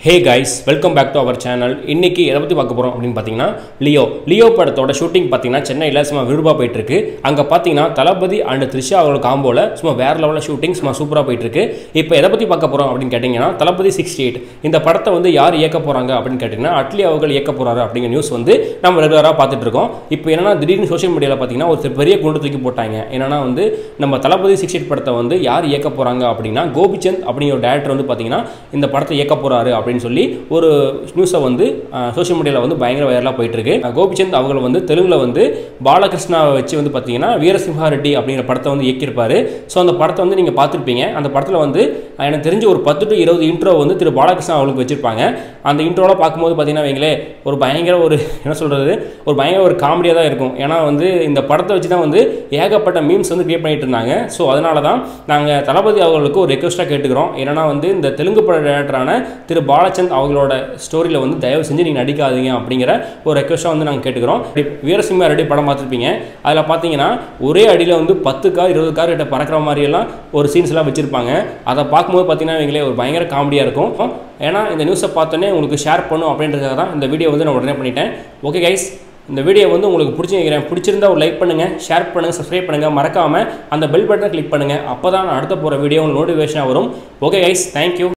hey guys welcome back to our channel இன்னைக்கு எதை பற்றி பார்க்க போகிறோம் அப்படின்னு பார்த்தீங்கன்னா லியோ லியோ படத்தோட ஷூட்டிங் பார்த்தீங்கன்னா சென்னையில் சும்மா விரும்பா போயிட்டு இருக்கு அங்கே பார்த்தீங்கன்னா தளபதி அண்ட் த்ரிஷா அவங்களோட காம்போல சும்மா வேற லெவலில் ஷூட்டிங் சும்மா சூப்பராக போயிட்டு இருக்கு இப்போ எதை பற்றி பார்க்க போகிறோம் அப்படின்னு கேட்டிங்கன்னா தளபதி சிக்ஸ்டி எயிட் இந்த படத்தை வந்து யார் இயக்க போகிறாங்க அப்படின்னு கேட்டிங்கன்னா அட்லி அவர்கள் இயக்க போகிறாரு அப்படிங்கிற நியூஸ் வந்து நம்ம ரெகுலராக பார்த்துட்டு இருக்கோம் இப்போ என்னன்னா திடீர்னு சோஷியல் மீடியாவில் பார்த்தீங்கன்னா ஒரு பெரிய குண்டு தூக்கி போட்டாங்க என்னன்னா வந்து நம்ம தளபதி சிக்ஸ்டி எயிட் படத்தை வந்து யார் இயக்க போகிறாங்க அப்படின்னா கோபிச்சந்த் அப்படிங்கிற ஒரு டேரக்டர் வந்து பார்த்தீங்கன்னா இந்த படத்தை இயக்க போகிறாரு அப்படின்னு சொல்லி ஒரு நியூஸை வந்து சோஷியல் மீடியாவில் வந்து பயங்கர வைரலாக போயிட்டு இருக்கு அஹ் கோபிச்சந்த் அவர்கள் வந்து தெலுங்கில் வந்து பாலகிருஷ்ணாவை வச்சு வந்து பார்த்தீங்கன்னா வீரசிம்ஹா ரெட்டி அப்படிங்கிற படத்தை வந்து இயக்கியிருப்பாரு ஸோ அந்த படத்தை வந்து நீங்கள் பார்த்துருப்பீங்க அந்த படத்தில் வந்து அஹ் எனக்கு தெரிஞ்ச ஒரு பத்து டு இருபது இன்ட்ரோ வந்து திரு பாலகிருஷ்ணா அவர்களுக்கு வச்சிருப்பாங்க அந்த இன்ட்ரோலாம் பார்க்கும்போது பார்த்தீங்கன்னா வைங்களே ஒரு பயங்கர ஒரு என்ன சொல்கிறது ஒரு பயங்கர ஒரு காமெடியாக தான் இருக்கும் ஏன்னா வந்து இந்த படத்தை வச்சு தான் வந்து ஏகப்பட்ட மீம்ஸ் வந்து கிரியேட் பண்ணிட்டு இருந்தாங்க ஸோ அதனால தான் நாங்கள் தளபதி அவர்களுக்கு ஒரு ரெக்வஸ்ட்டாக கேட்டுக்கிறோம் ஏன்னா வந்து இந்த தெலுங்கு பட டேரக்டரான திரு பாலச்சந்த் அவங்களோட ஸ்டோரியில் வந்து தயவு செஞ்சு நீங்கள் நடிக்காதீங்க அப்படிங்கிற ஒரு ரெக்வஸ்ட்டாக வந்து நாங்கள் கேட்டுக்கிறோம் வீரசிம்ம ரெடி படம் பார்த்துருப்பீங்க அதில் பார்த்தீங்கன்னா ஒரே அடியில் வந்து பத்து கார் இருபது கார் கிட்ட பறக்கிற மாதிரியெல்லாம் ஒரு சீன்ஸ்லாம் வச்சுருப்பாங்க அதை பார்க்கும்போது பார்த்தீங்கன்னா இவங்களே ஒரு பயங்கர காமெடியாக இருக்கும் ஏன்னா இந்த நியூஸை பார்த்தோன்னே உங்களுக்கு ஷேர் பண்ணும் அப்படின்றதுக்காக தான் இந்த வீடியோ வந்து நான் உடனே பண்ணிட்டேன் ஓகே கைஸ் இந்த வீடியோ வந்து உங்களுக்கு பிடிச்சிருக்கிறேன் பிடிச்சிருந்தா ஒரு லைக் பண்ணுங்கள் ஷேர் பண்ணுங்கள் சப்ஸ்கிரைப் பண்ணுங்கள் மறக்காமல் அந்த பெல் பட்டனை கிளிக் பண்ணுங்கள் அப்போ தான் நான் அடுத்த போகிற வீடியோ உங்களுக்கு நோட்டிஃபிகேஷனாக வரும் ஓகே கைஸ் தேங்க்யூ